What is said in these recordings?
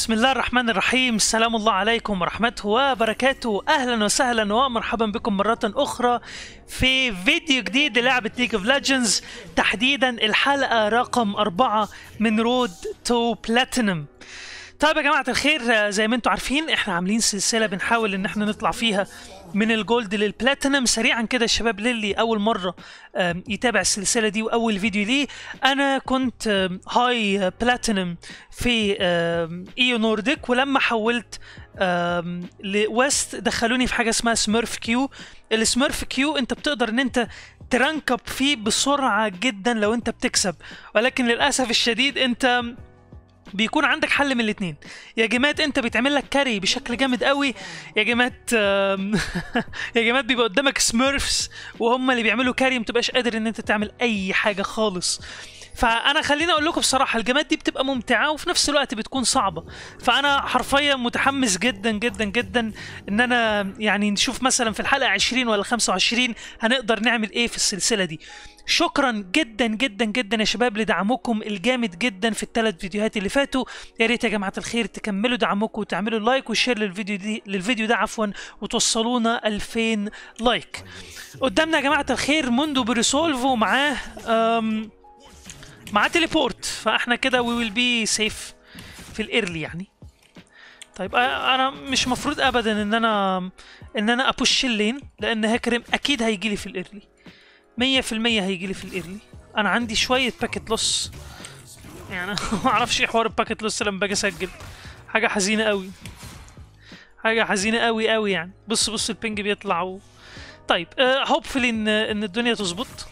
بسم الله الرحمن الرحيم السلام الله عليكم ورحمته وبركاته اهلا وسهلا ومرحبا بكم مرة اخرى في فيديو جديد للعبة ليج اوف ليجندز تحديدا الحلقة رقم أربعة من رود تو بلاتينم طيب يا جماعة الخير زي ما انتم عارفين احنا عاملين سلسلة بنحاول ان احنا نطلع فيها من الجولد للبلاتينم سريعا كده الشباب للي اول مرة آم، يتابع السلسلة دي واول فيديو ليه انا كنت آم، هاي بلاتينم في آم، ايو نورديك ولما حولت آم، لويست دخلوني في حاجة اسمها سميرف كيو السميرف كيو انت بتقدر ان انت ترنكب فيه بسرعة جدا لو انت بتكسب ولكن للأسف الشديد انت بيكون عندك حل من الاثنين يا جماعه انت بيتعمل لك كاري بشكل جامد قوي يا جماعه آم، يا جماعه بيبقى قدامك سميرفز وهم اللي بيعملوا كاري ما تبقاش قادر ان انت تعمل اي حاجه خالص فانا خليني اقول لكم بصراحه الجماد دي بتبقى ممتعه وفي نفس الوقت بتكون صعبه فانا حرفيا متحمس جدا جدا جدا ان انا يعني نشوف مثلا في الحلقه 20 ولا 25 هنقدر نعمل ايه في السلسله دي شكرا جدا جدا جدا يا شباب لدعمكم الجامد جدا في الثلاث فيديوهات اللي فاتوا يا ريت يا جماعه الخير تكملوا دعمكم وتعملوا لايك وشير للفيديو دي للفيديو ده عفوا وتوصلونا 2000 لايك قدامنا يا جماعه الخير موندو بريسولف ومعاه أم معاه تليبورت فاحنا كده وي ويل بي سيف في الايرلي يعني طيب أ- انا مش مفروض ابدا ان انا ان انا ابوش اللين لان هاكرم اكيد هيجي لي في الايرلي 100% هيجي لي في الايرلي انا عندي شويه باكيت لوس يعني ما اعرفش ايه حوار الباكيت لوس لما باجي اسجل حاجه حزينه قوي حاجه حزينه قوي قوي يعني بص بص البنج بيطلع و... طيب هوبفلي ان ان الدنيا تظبط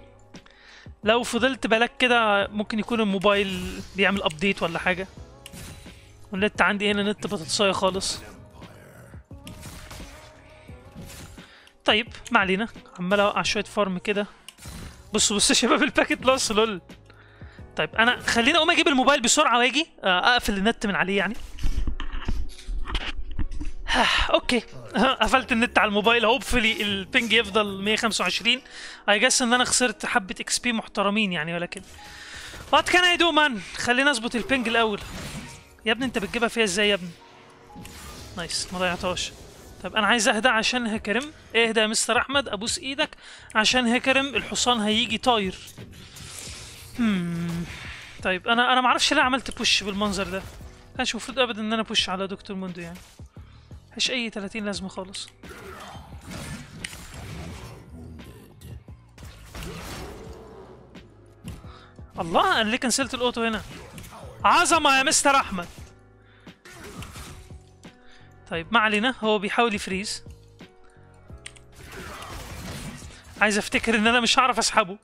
لو فضلت بالك كده ممكن يكون الموبايل بيعمل ابديت ولا حاجه والنت عندي هنا نت بطاطسايه خالص طيب ما علينا عمال اوقع شويه فارم كده بصوا بصوا يا شباب الباكيت لوس لول طيب انا خليني اقوم اجيب الموبايل بسرعه واجي آه، اقفل النت من عليه يعني اوكي قفلت النت على الموبايل هوبفلي البنج يفضل 125 اي جس ان انا خسرت حبه اكس بي محترمين يعني ولكن وات كان اي دو مان خلينا اظبط البنج الاول يا ابني انت بتجيبها فيها ازاي يا ابني نايس ما ضيعتهاش طب انا عايز اهدى عشان هكرم اهدى يا مستر احمد ابوس ايدك عشان هكرم الحصان هيجي طاير هم. طيب انا انا ما اعرفش ليه عملت بوش بالمنظر ده كانش المفروض ابدا ان انا بوش على دكتور موندو يعني مفيش اي 30 لازمه خالص الله انا ليه كنسلت الاوتو هنا عظمه يا مستر احمد طيب ما علينا هو بيحاول يفريز عايز افتكر ان انا مش هعرف اسحبه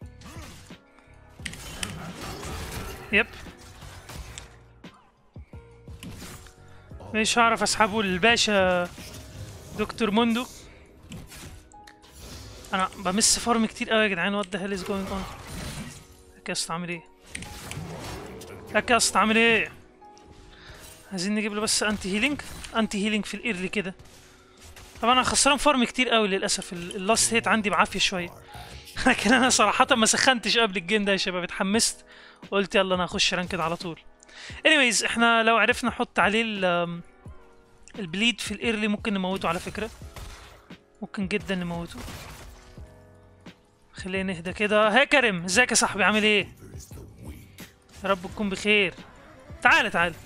يب مش هعرف اسحبه الباشا دكتور موندو انا بمس فارم كتير قوي يا جدعان وات ذا هيل از جوينج اون اكاست عامل ايه اكاست عامل ايه عايزين نجيب له بس انتي هيلينج انتي هيلينج في الايرلي كده طبعا انا خسران فارم كتير قوي للاسف ال- اللاست هيت عندي بعافيه شويه لكن انا صراحه ما سخنتش قبل الجيم ده يا شباب اتحمست وقلت يلا انا هخش رانكد على طول anyways احنا لو عرفنا نحط عليه ال- البليد في الايرلي ممكن نموته على فكره ممكن جدا نموته خلينا نهدى كده هي كريم ازيك يا صاحبي عامل ايه يا رب تكون بخير تعال تعال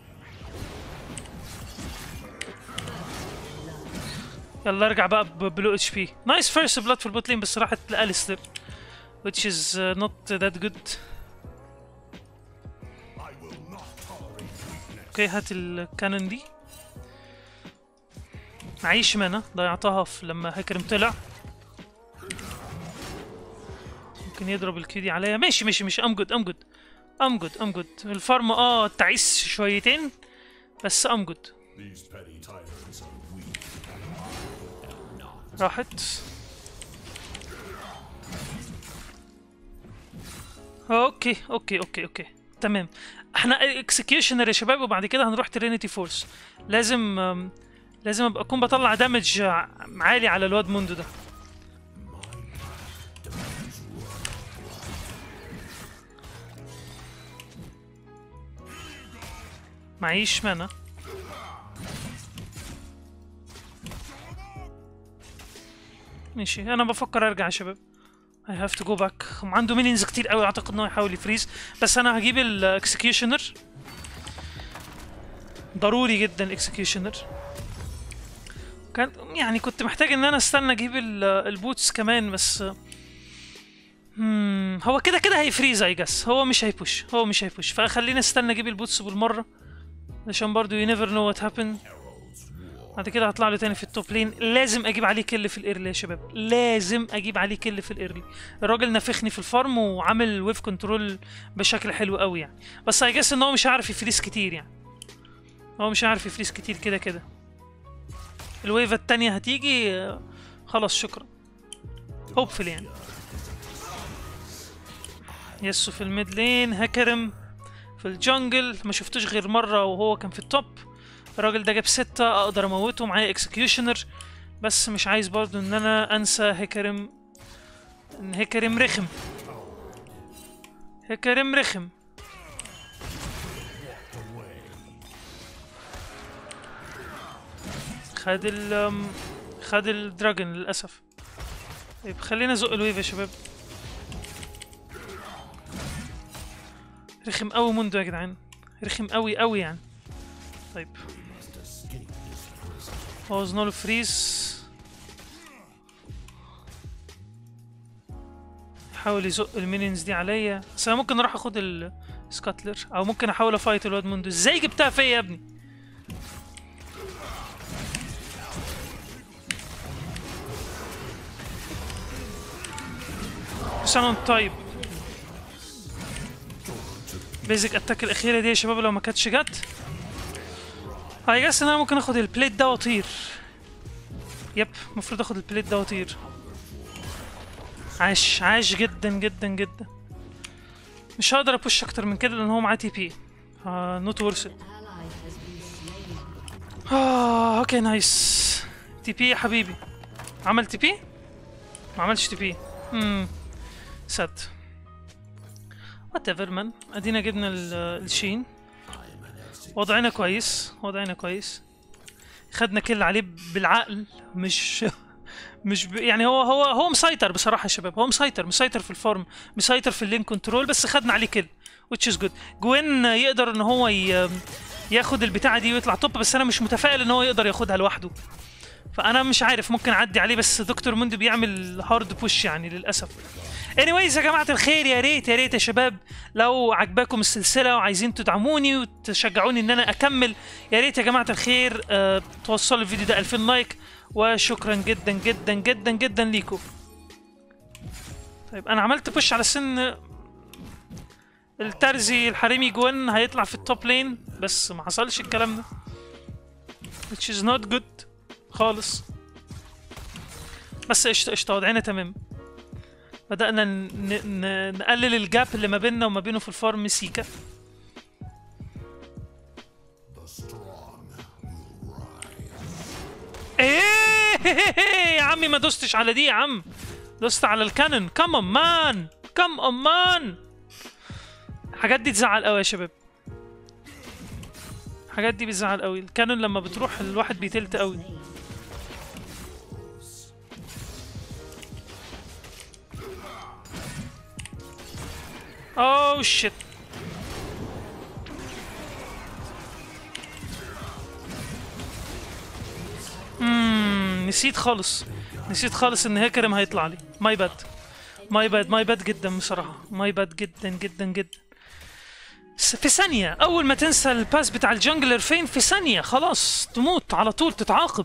يلا ارجع بقى ب- بلو اتش بي نايس فيرست بلاد في البوت لين بس راحت لاليستر which is uh, not that good اوكي هات الكانون دي معيش مانا ضيعتها في لما هاكرم طلع ممكن يضرب الكيو دي عليا ماشي ماشي ماشي ام جود ام جود ام جود ام جود الفارم اه تعيس شويتين بس ام جود These petty tyrants are weak. راحت اوكي اوكي اوكي اوكي تمام احنا اكسكيوشنر يا شباب وبعد كده هنروح ترينيتي فورس لازم أم، لازم ابقى اكون بطلع دامج عالي على الواد موندو ده معيش مانا ماشي انا بفكر ارجع يا شباب I have to go back هم عنده مينينز كتير قوي اعتقد انه يحاول يفريز بس انا هجيب الاكسكيوشنر ضروري جدا الاكسكيوشنر كان يعني كنت محتاج ان انا استنى اجيب ال- البوتس كمان بس مم. هو كده كده هيفريز اي جس هو مش هيبوش هو مش هيبوش فخلينا استنى اجيب البوتس بالمره عشان برضو you never know what happen بعد كده هطلع له تاني في التوب لين لازم اجيب عليه كل في الايرلي يا شباب لازم اجيب عليه كل في الايرلي الراجل نافخني في الفارم وعامل ويف كنترول بشكل حلو قوي يعني بس اي جس ان هو مش هيعرف يفريز كتير يعني هو مش هيعرف يفريز كتير كده كده الويفة التانية هتيجي آه، خلاص شكرا هوبفل يعني يسو في الميد لين هكرم في الجنجل ما شفتوش غير مرة وهو كان في التوب الراجل ده جاب ستة اقدر اموته معايا اكسكيوشنر بس مش عايز برضو ان انا انسى هكرم ان هكرم رخم هكرم رخم خد ال أم، خد الدراجون للاسف طيب خلينا نزق الويف يا شباب رخم قوي موندو يا جدعان رخم قوي قوي يعني طيب بوظنا له فريز حاول يزق المينيونز دي عليا بس انا ممكن اروح اخد السكاتلر او ممكن احاول افايت الواد موندو ازاي جبتها فيا يا ابني سنون طيب بيزك اتاك الاخيره دي يا شباب لو ما كانتش جت اي جاس ان انا ممكن اخد البليت ده واطير يب المفروض اخد البليت ده واطير عاش عاش جدا جدا جدا مش هقدر ابوش اكتر من كده لان هو معاه تي بي نوت ورث اه اوكي نايس تي بي يا حبيبي عمل تي بي ما عملش تي بي امم سد وات ايفر مان ادينا جبنا ال- الشين وضعنا كويس وضعنا كويس خدنا كل عليه بالعقل مش مش ب... يعني هو هو هو مسيطر بصراحه يا شباب هو مسيطر مسيطر في الفورم مسيطر في اللين كنترول بس خدنا عليه كل which is good جوين يقدر ان هو ي... ياخد البتاعه دي ويطلع توب بس انا مش متفائل ان هو يقدر ياخدها لوحده فانا مش عارف ممكن اعدي عليه بس دكتور موندو بيعمل هارد بوش يعني للاسف anyways يا جماعه الخير يا ريت يا ريت يا شباب لو عجباكم السلسله وعايزين تدعموني وتشجعوني ان انا اكمل يا ريت يا جماعه الخير أه توصلوا الفيديو ده 2000 لايك وشكرا جدا جدا جدا جدا ليكم طيب انا عملت بوش على سن الترزي الحريمي جوان هيطلع في التوب لين بس ما حصلش الكلام ده which is not good خالص بس قشطة قشطة وضعنا تمام بدأنا ن- ن- نقلل الجاب اللي ما بيننا وما بينه في الفارم سيكا ايه يا عمي ما دوستش على دي يا عم دوست على الكانون كم اون مان كم اون مان الحاجات دي تزعل قوي يا شباب الحاجات دي بتزعل قوي الكانون لما بتروح الواحد بيتلت قوي اوه شيت امم نسيت خالص نسيت خالص ان هيكرم هيطلع لي ماي باد ماي باد ماي باد جدا بصراحه ماي باد جدا جدا جدا س- في ثانية أول ما تنسى الباس بتاع الجنجلر فين في ثانية خلاص تموت على طول تتعاقب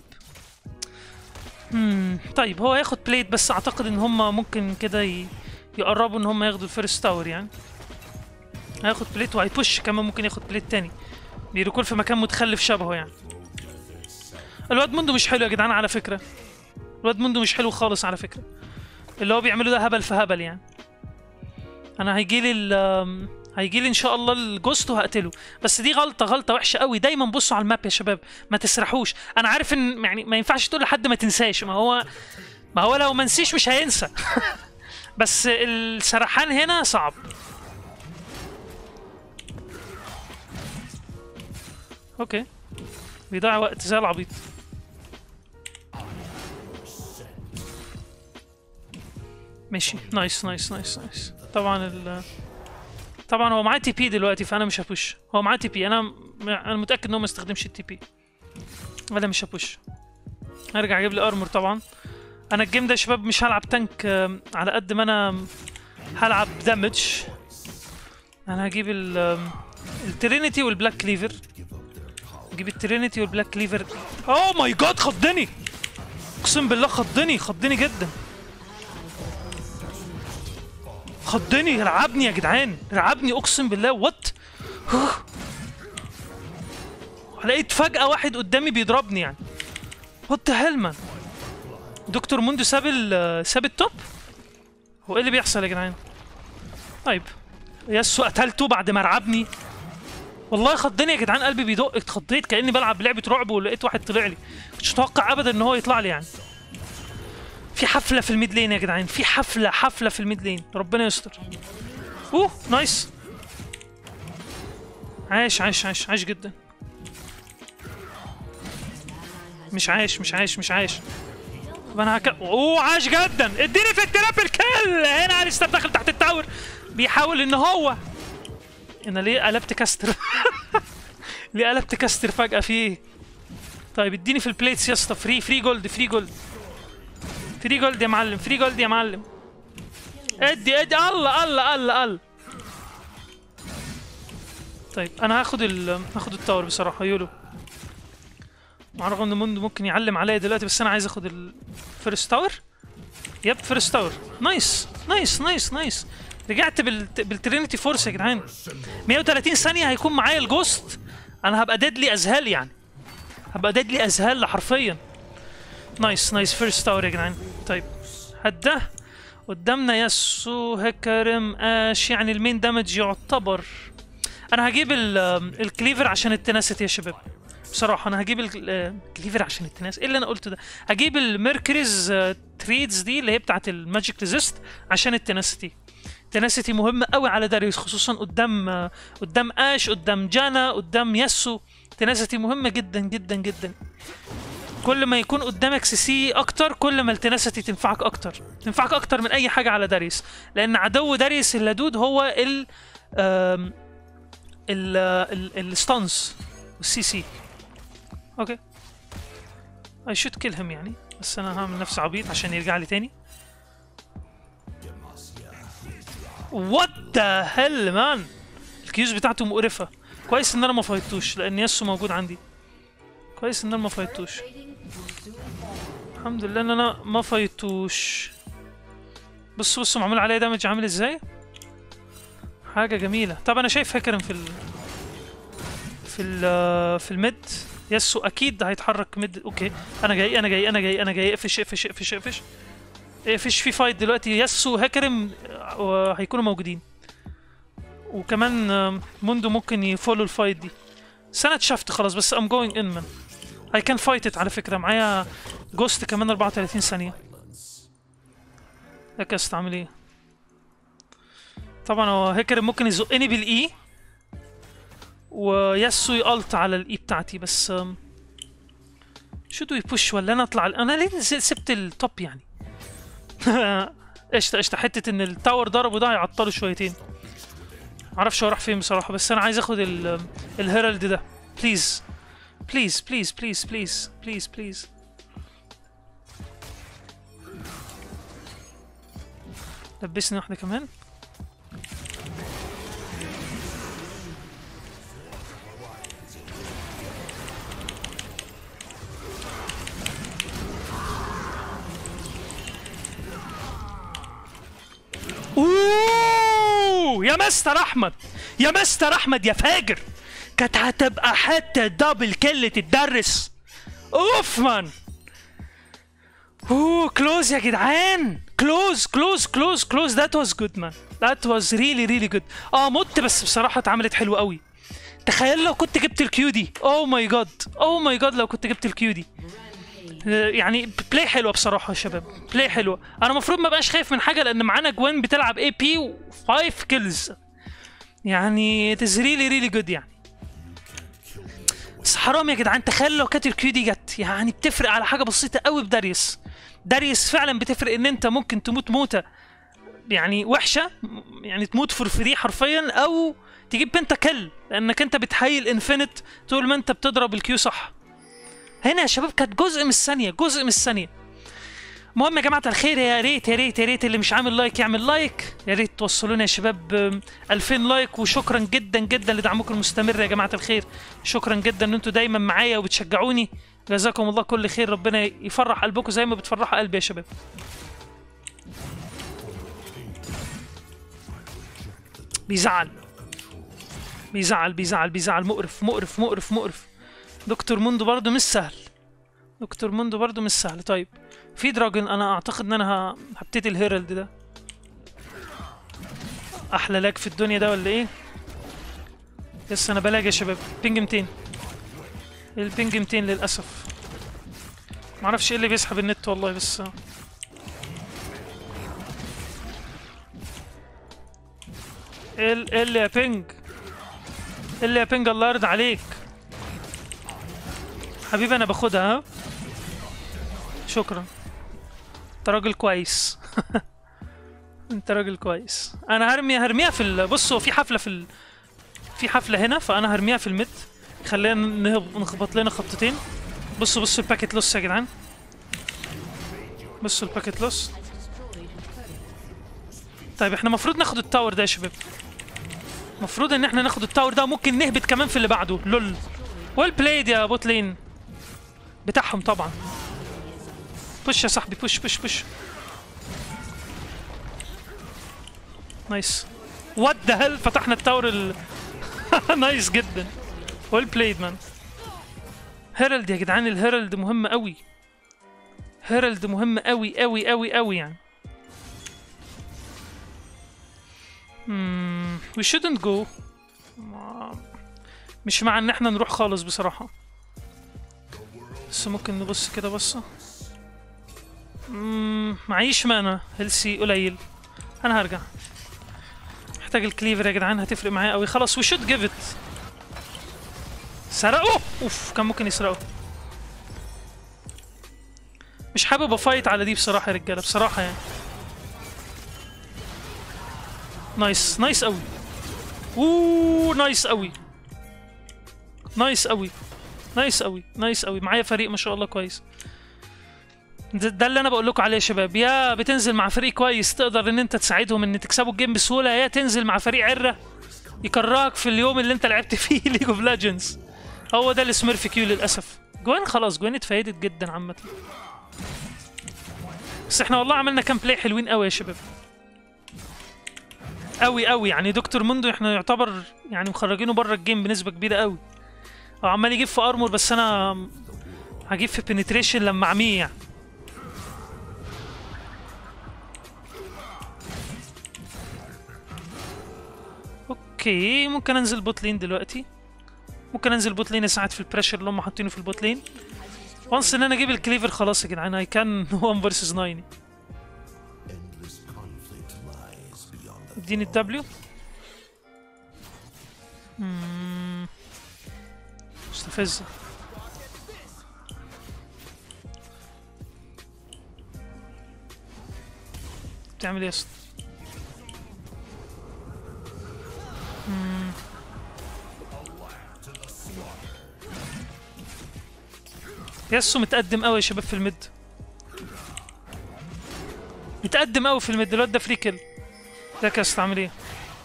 مم. طيب هو ياخد بليت بس أعتقد إن هما ممكن كده ي... يقربوا إن هما ياخدوا الفيرست تاور يعني هياخد بليت وهيبوش كمان ممكن ياخد بليت تاني بيركول في مكان متخلف شبهه يعني الواد موندو مش حلو يا جدعان على فكرة الواد موندو مش حلو خالص على فكرة اللي هو بيعمله ده هبل في هبل يعني انا هيجيلي ال هيجيلي ان شاء الله الجوست وهقتله بس دي غلطه غلطه وحشه قوي دايما بصوا على الماب يا شباب ما تسرحوش انا عارف ان يعني ما ينفعش تقول لحد ما تنساش ما هو ما هو لو ما نسيش مش هينسى بس السرحان هنا صعب اوكي بيضيع وقت زي العبيط ماشي نايس نايس نايس نايس طبعا ال طبعا هو معاه تي بي دلوقتي فانا مش هبوش هو معاه تي بي انا انا متاكد ان هو ما استخدمش التي بي انا مش هبوش هرجع اجيب لي ارمور طبعا انا الجيم ده يا شباب مش هلعب تانك آم، على قد ما انا هلعب دامج انا هجيب ال آم، الترينيتي والبلاك كليفر اجيب الترينيتي والبلاك كليفر اوه ماي جاد خضني اقسم بالله خضني خضني جدا خضني رعبني يا جدعان رعبني اقسم بالله وات لقيت فجأة واحد قدامي بيضربني يعني وات هيل مان دكتور موندو ساب ال ساب التوب هو ايه اللي بيحصل يا جدعان طيب ياسو قتلته بعد ما رعبني والله خضني يا جدعان قلبي بيدق اتخضيت كاني بلعب لعبه رعب ولقيت واحد طلع لي كنتش اتوقع ابدا ان هو يطلع لي يعني في حفله في الميد لين يا جدعان في حفله حفله في الميد لين ربنا يستر اوه نايس عايش عايش عايش عايش جدا مش عايش مش عايش مش عايش طب انا هك... اوه عاش جدا اديني في الترابل كل هنا لسه داخل تحت التاور بيحاول ان هو انا ليه قلبت كاستر ليه قلبت كاستر فجأة في ايه طيب اديني في البليتس يا اسطى فري فري جولد فري جولد فري جولد يا معلم فري جولد يا معلم ادي ادي الله الله الله الله طيب انا هاخد ال هاخد التاور بصراحة يولو مع الرغم ان موندو ممكن يعلم عليا دلوقتي بس انا عايز اخد الفيرست تاور يب فيرست تاور نايس نايس نايس نايس رجعت بال... بالترينيتي فورس يا جدعان 130 ثانية هيكون معايا الجوست انا هبقى ديدلي اذهال يعني هبقى ديدلي اذهال حرفيا نايس نايس فيرست تاور يا جدعان طيب هده قدامنا ياسو هكرم اش يعني المين دامج يعتبر انا هجيب ال... الكليفر عشان التناسيتي يا شباب بصراحة أنا هجيب ال- آه، الكليفر عشان التناس إيه اللي أنا قلته ده هجيب الميركوريز آه، تريدز دي اللي هي بتاعت الماجيك ريزيست عشان التناسيتي تناسيتي مهمة قوي على داريوس خصوصا قدام آه، قدام اش قدام جانا قدام ياسو تناسيتي مهمة جدا جدا جدا كل ما يكون قدامك سي سي اكتر كل ما التناسيتي تنفعك اكتر تنفعك اكتر من اي حاجة على داريوس لان عدو داريوس اللدود هو ال آم، ال ال الستانس والسي سي اوكي I should kill him يعني بس انا هعمل نفسي عبيط عشان يرجع لي تاني What the hell man الكيوز بتاعته مقرفة كويس ان انا ما فايتوش لان ياسو موجود عندي كويس ان انا ما فايتوش الحمد لله ان انا ما فايتوش بصوا بصوا معمول عليه دامج عامل ازاي حاجة جميلة طب انا شايف هكرم في ال في ال في الميد ياسو اكيد هيتحرك ميد اوكي انا جاي انا جاي انا جاي انا جاي اقفش اقفش اقفش اقفش اقفش في فايت دلوقتي ياسو هكرم آه، هيكونوا موجودين وكمان آم، موندو ممكن يفولو الفايت دي بس انا اتشفت خلاص بس ام جوينج ان مان اي كان فايت ات على فكره معايا جوست كمان 34 ثانيه يا كاست عامل ايه طبعا هو هيكرم ممكن يزقني بالاي وياسو يقلط على الاي بتاعتي بس أم، شو دو يبوش ولا انا اطلع انا ليه نزل- سبت التوب يعني قشطه قشطه حته ان التاور ضربه ده هيعطله شويتين معرفش هو راح فين بصراحه بس انا عايز اخد ال الهيرالد ده بليز بليز بليز بليز بليز بليز بليز لبسني واحده كمان اوه يا مستر احمد يا مستر احمد يا فاجر كانت هتبقى حتى دبل كل تتدرس اوف مان اوه كلوز يا جدعان كلوز كلوز كلوز كلوز ذات واز جود مان ذات واز ريلي ريلي جود اه مت بس بصراحه اتعملت حلوه قوي تخيل لو كنت جبت الكيو دي اوه ماي جاد اوه ماي جاد لو كنت جبت الكيو دي يعني بلاي حلوه بصراحه يا شباب بلاي حلوه انا المفروض ما بقاش خايف من حاجه لان معانا جوين بتلعب اي بي و5 كيلز يعني it is really really good يعني بس حرام يا جدعان تخيل لو كانت الكيو دي جت يعني بتفرق على حاجه بسيطه قوي بداريوس داريوس فعلا بتفرق ان انت ممكن تموت موته يعني وحشه يعني تموت فور فري حرفيا او تجيب بنتا كل لانك انت بتحيل انفينيت طول ما انت بتضرب الكيو صح هنا يا شباب كانت جزء من الثانيه جزء من الثانيه المهم يا جماعه الخير يا ريت يا ريت يا ريت اللي مش عامل لايك يعمل لايك يا ريت توصلونا يا شباب آم، 2000 لايك وشكرا جدا جدا لدعمكم المستمر يا جماعه الخير شكرا جدا ان انتوا دايما معايا وبتشجعوني جزاكم الله كل خير ربنا يفرح قلبكم زي ما بتفرحوا قلبي يا شباب بيزعل بيزعل بيزعل بيزعل مقرف مقرف مقرف مقرف دكتور موندو برضه مش سهل دكتور موندو برضه مش سهل طيب في دراجون انا اعتقد ان انا ه- هبتدي الهيرالد ده احلى لاج في الدنيا ده ولا ايه لسه انا بلاقي يا شباب بينج 200 البينج 200 للاسف معرفش ايه اللي بيسحب النت والله بس ايه ال- إيه اللي يا بينج إيه اللي يا بينج الله يرضى عليك حبيبي انا باخدها ها شكرا انت راجل كويس انت راجل كويس انا هرمي هرميها في ال... بصوا في حفله في ال... في حفله هنا فانا هرميها في الميد خلينا نهب... نخبط لنا خبطتين بصوا بصوا الباكيت لوس يا جدعان بصوا الباكيت لوس طيب احنا المفروض ناخد التاور ده يا شباب المفروض ان احنا ناخد التاور ده وممكن نهبط كمان في اللي بعده لول ويل بلايد يا بوت لين بتاعهم طبعا بوش يا صاحبي بوش بوش بوش نايس وات ذا هيل فتحنا التاور ال نايس جدا ويل بلايد مان هيرالد يا جدعان الهيرالد مهم قوي هيرالد مهم قوي قوي قوي قوي يعني مم. we shouldn't go ما- مش مع ان احنا نروح خالص بصراحة بس ممكن نبص كده بصة مم، معيش مانا هيلسي قليل انا هرجع محتاج الكليفر يا جدعان هتفرق معايا قوي خلاص we should give it سرقوه اوف كان ممكن يسرقه مش حابب افايت على دي بصراحة يا رجالة بصراحة يعني نايس نايس قوي اوه نايس قوي نايس قوي نايس قوي نايس قوي معايا فريق ما شاء الله كويس ده, ده اللي انا بقول لكم عليه يا شباب يا بتنزل مع فريق كويس تقدر ان انت تساعدهم ان تكسبوا الجيم بسهوله يا تنزل مع فريق عره يكرهك في اليوم اللي انت لعبت فيه ليج اوف ليجندز هو ده السميرف كيو للاسف جوين خلاص جوين اتفايدت جدا عامه بس احنا والله عملنا كام بلاي حلوين قوي يا شباب قوي قوي يعني دكتور موندو احنا يعتبر يعني مخرجينه بره الجيم بنسبه كبيره قوي هو عمال يجيب في ارمور بس انا هجيب في بنتريشن لما اعميه يعني اوكي ممكن انزل بوت لين دلوقتي ممكن انزل بوت لين اساعد في البريشر اللي هم حاطينه في البوت لين وانس ان انا اجيب الكليفر خلاص يا جدعان اي كان 1 فيرسز 9 Endless conflict lies beyond the اديني الدبليو مم. مستفزة بتعمل ايه يا اسطى؟ مم. ياسو متقدم قوي يا شباب في الميد متقدم قوي في الميد الواد ده فري كيل ازيك يا اسطى عامل ايه؟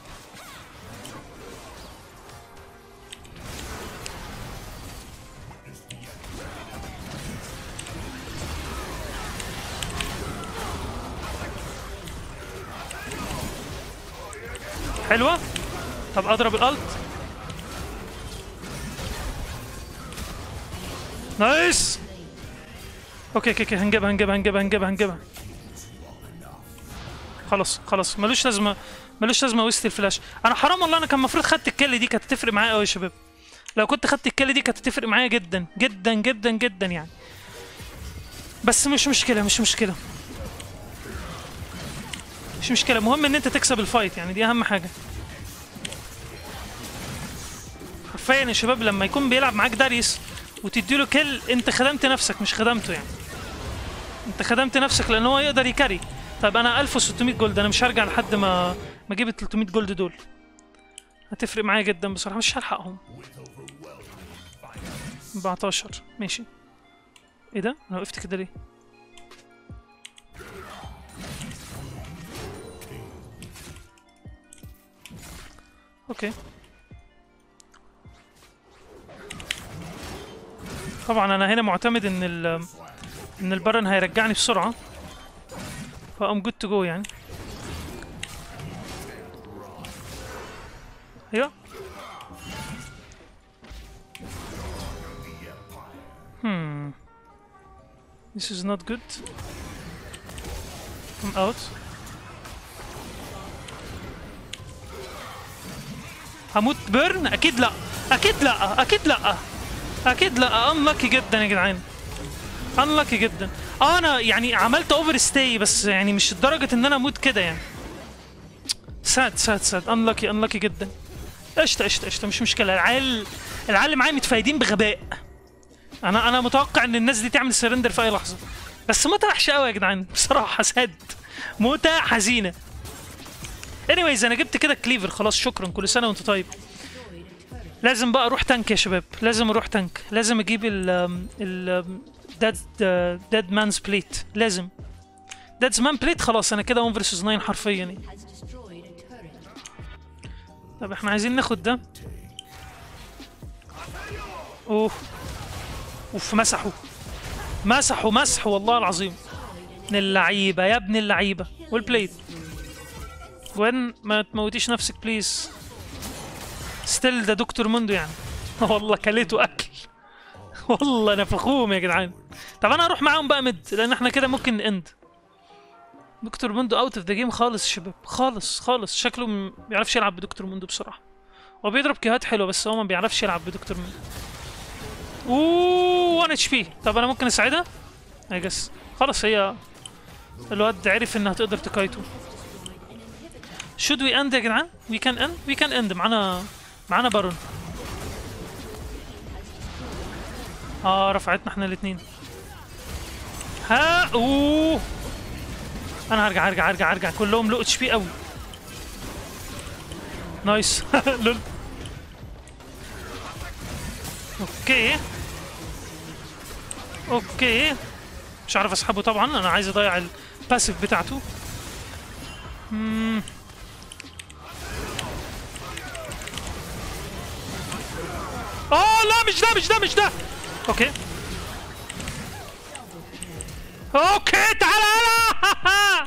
حلوة؟ طب اضرب الالت نايس اوكي اوكي اوكي هنجيبها هنجيبها هنجيبها هنجيبها هنجيبها خلاص خلاص ملوش لازمه ملوش لازمه وسط الفلاش انا حرام والله انا كان المفروض خدت الكل دي كانت هتفرق معايا قوي يا شباب لو كنت خدت الكل دي كانت هتفرق معايا جدا جدا جدا جدا يعني بس مش مشكله مش مشكله مش مشكله المهم ان انت تكسب الفايت يعني دي اهم حاجه حرفيا حرفيا يا شباب لما يكون بيلعب معاك داريس وتديله كل انت خدمت نفسك مش خدمته يعني انت خدمت نفسك لان هو يقدر يكاري طيب انا 1600 جولد انا مش هرجع لحد ما ما اجيب ال 300 جولد دول هتفرق معايا جدا بصراحه مش هلحقهم 14 ماشي ايه ده انا وقفت كده ليه اوكي طبعا انا هنا معتمد ان ال ان البرن هيرجعني بسرعه فام جود تو جو يعني ايوه Hmm. This is not good. I'm out. هموت بيرن اكيد لا اكيد لا اكيد لا اكيد لا انلكي جدا يا جدعان انلكي جدا اه انا يعني عملت اوفر ستاي بس يعني مش لدرجه ان انا اموت كده يعني ساد ساد ساد انلكي انلكي جدا قشطه قشطه قشطه مش مشكله العيال العيال اللي معايا متفايدين بغباء انا انا متوقع ان الناس دي تعمل سرندر في اي لحظه بس موتة وحشه قوي يا جدعان بصراحه ساد موتة حزينه anyways انا جبت كده كليفر خلاص شكرا كل سنه وانت طيب لازم بقى اروح تانك يا شباب لازم اروح تانك لازم اجيب ال ال ديد ديد مانز بليت لازم ديد مان بليت خلاص انا كده 1 فيرسز 9 حرفيا يعني has destroyed a turret. طب احنا عايزين ناخد ده اوه اوف مسحوا مسحوا مسحوا والله العظيم ابن اللعيبه يا ابن اللعيبه والبليد وين ما تموتيش نفسك بليز ستيل ده دكتور موندو يعني والله كليته اكل والله انا فخوم يا جدعان طب انا اروح معاهم بقى مد لان احنا كده ممكن اند دكتور موندو اوت اوف ذا جيم خالص يا شباب خالص خالص شكله ما بيعرفش يلعب بدكتور موندو بصراحه هو بيضرب كيهات حلوه بس هو ما بيعرفش يلعب بدكتور موندو اوه 1 اتش بي طب انا ممكن اساعدها اي جس خلاص هي الواد عرف انها تقدر تكايتو شود وي اند يا جدعان وي كان اند وي كان اند معانا معانا بارون اه رفعتنا احنا الاثنين ها اوه انا هرجع هرجع هرجع هرجع كلهم لو اتش بي قوي نايس لول اوكي اوكي مش عارف اسحبه طبعا انا عايز اضيع الباسيف بتاعته مم. اه لا مش ده مش ده مش ده اوكي اوكي تعال هلا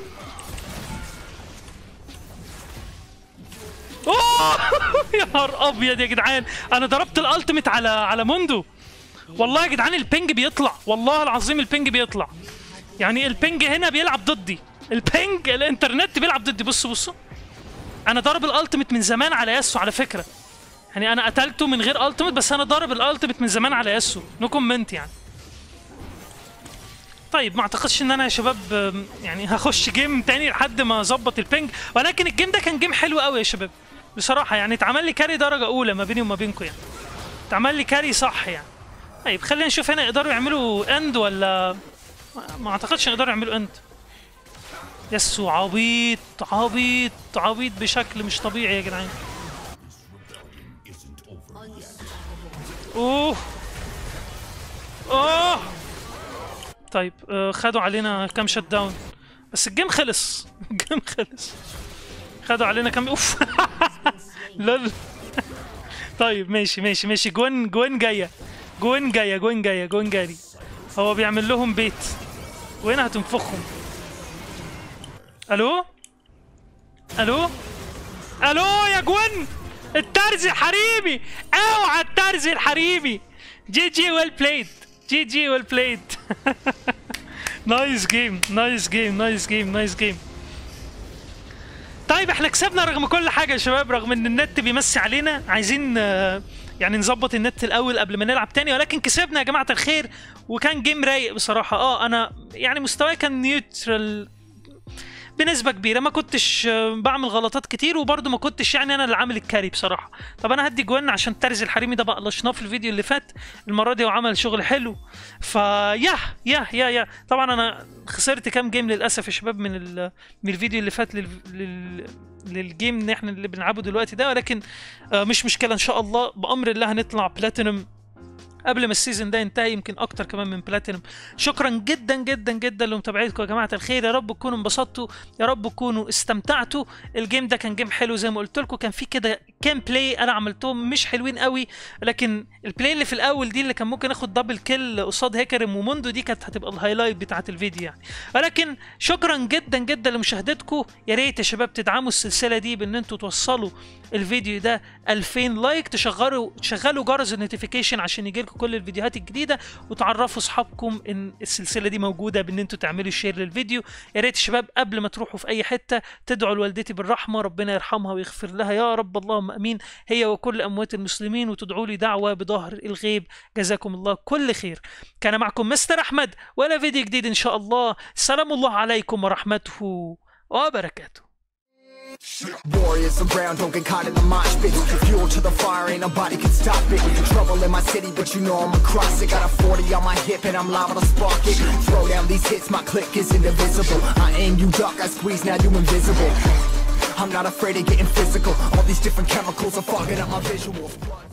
اوه يا نهار ابيض يا جدعان انا ضربت الالتيميت على على موندو والله يا جدعان البينج بيطلع والله العظيم البينج بيطلع يعني البينج هنا بيلعب ضدي البينج الانترنت بيلعب ضدي بصوا بصوا انا ضارب الالتيميت من زمان على ياسو على فكره يعني انا قتلته من غير التيميت بس انا ضارب الالتيميت من زمان على ياسو نو كومنت يعني طيب ما اعتقدش ان انا يا شباب آم، يعني هخش جيم تاني لحد ما اظبط البينج ولكن الجيم ده كان جيم حلو قوي يا شباب بصراحه يعني اتعمل لي كاري درجه اولى ما بيني وما بينكم يعني اتعمل لي كاري صح يعني طيب خلينا نشوف هنا يقدروا يعملوا اند ولا ما- ما اعتقدش يقدروا يعملوا اند يسو عبيط عبيط عبيط بشكل مش طبيعي يا جدعان اوه اوه طيب آه، خدوا علينا كام شت داون بس الجيم خلص الجيم خلص خدوا علينا كام اوف لول طيب ماشي ماشي ماشي جوين جوين جايه جوين جايه جوين جايه جوين جاري هو بيعمل لهم بيت وين هتنفخهم الو الو الو يا جوين الترزي الحريمي اوعى الترزي الحريمي جي جي ويل بلايد جي جي ويل بلايد نايس جيم نايس جيم نايس جيم نايس جيم طيب احنا كسبنا رغم كل حاجه يا شباب رغم ان النت بيمسي علينا عايزين آه، يعني نظبط النت الاول قبل ما نلعب تاني ولكن كسبنا يا جماعه الخير وكان جيم رايق بصراحه اه انا يعني مستواي كان نيوترال بنسبه كبيره ما كنتش آه، بعمل غلطات كتير وبرضه ما كنتش يعني انا اللي عامل الكاري بصراحه طب انا هدي جوان عشان ترز الحريمي ده بقى لشناه في الفيديو اللي فات المره دي وعمل شغل حلو فيا يا يا يا طبعا انا خسرت كام جيم للاسف يا شباب من ال- من الفيديو اللي فات لل... لل... للجيم اللي احنا اللي بنلعبه دلوقتي ده ولكن آه، مش مشكله ان شاء الله بامر الله هنطلع بلاتينوم قبل ما السيزون ده ينتهي يمكن اكتر كمان من بلاتينوم شكرا جدا جدا جدا لمتابعتكم يا جماعه الخير يا رب تكونوا انبسطتوا يا رب تكونوا استمتعتوا الجيم ده كان جيم حلو زي ما قلت لكم كان في كده كام بلاي انا عملتهم مش حلوين قوي لكن البلاي اللي في الاول دي اللي كان ممكن اخد دبل كيل قصاد هيكرم وموندو دي كانت هتبقى الهايلايت بتاعت الفيديو يعني ولكن شكرا جدا جدا لمشاهدتكم يا ريت يا شباب تدعموا السلسله دي بان انتوا توصلوا الفيديو ده 2000 لايك تشغلوا تشغلوا جرس النوتيفيكيشن عشان يجيلكم كل الفيديوهات الجديده وتعرفوا اصحابكم ان السلسله دي موجوده بان انتوا تعملوا شير للفيديو يا ريت يا شباب قبل ما تروحوا في اي حته تدعوا لوالدتي بالرحمه ربنا يرحمها ويغفر لها يا رب اللهم امين هي وكل اموات المسلمين وتدعوا لي دعوه بظهر الغيب جزاكم الله كل خير كان معكم مستر احمد ولا فيديو جديد ان شاء الله سلام الله عليكم ورحمته وبركاته Warriors around, don't get caught in the mosh pit. Fuel to the fire, ain't nobody can stop it. Trouble in my city, but you know I'm across it. Got a 40 on my hip, and I'm liable to spark it. Throw down these hits, my click is indivisible. I aim, you duck, I squeeze, now you invisible. I'm not afraid of getting physical. All these different chemicals are fogging up my visuals.